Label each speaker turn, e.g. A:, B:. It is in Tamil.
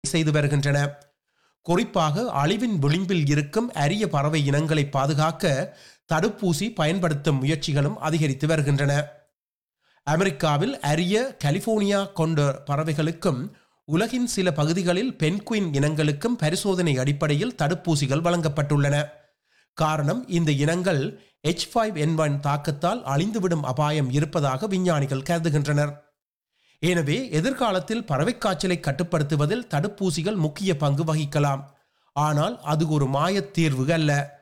A: செய்து வருகின்றன குறிப்பாக அழிவின் விளிம்பில் இருக்கும் அரிய பறவை இனங்களை பாதுகாக்க தடுப்பூசி பயன்படுத்தும் முயற்சிகளும் அதிகரித்து வருகின்றன அமெரிக்காவில் அரிய கலிபோர்னியா கொண்ட பறவைகளுக்கும் உலகின் சில பகுதிகளில் பென்குயின் இனங்களுக்கும் பரிசோதனை அடிப்படையில் தடுப்பூசிகள் வழங்கப்பட்டுள்ளன காரணம் இந்த இனங்கள் எச் ஃபைவ் என் ஒன் தாக்கத்தால் அழிந்துவிடும் அபாயம் இருப்பதாக விஞ்ஞானிகள் கருதுகின்றனர் எனவே எதிர்காலத்தில் பறவைக் காய்ச்சலை கட்டுப்படுத்துவதில் தடுப்பூசிகள் முக்கிய பங்கு வகிக்கலாம் ஆனால் அது ஒரு மாயத் தீர்வு அல்ல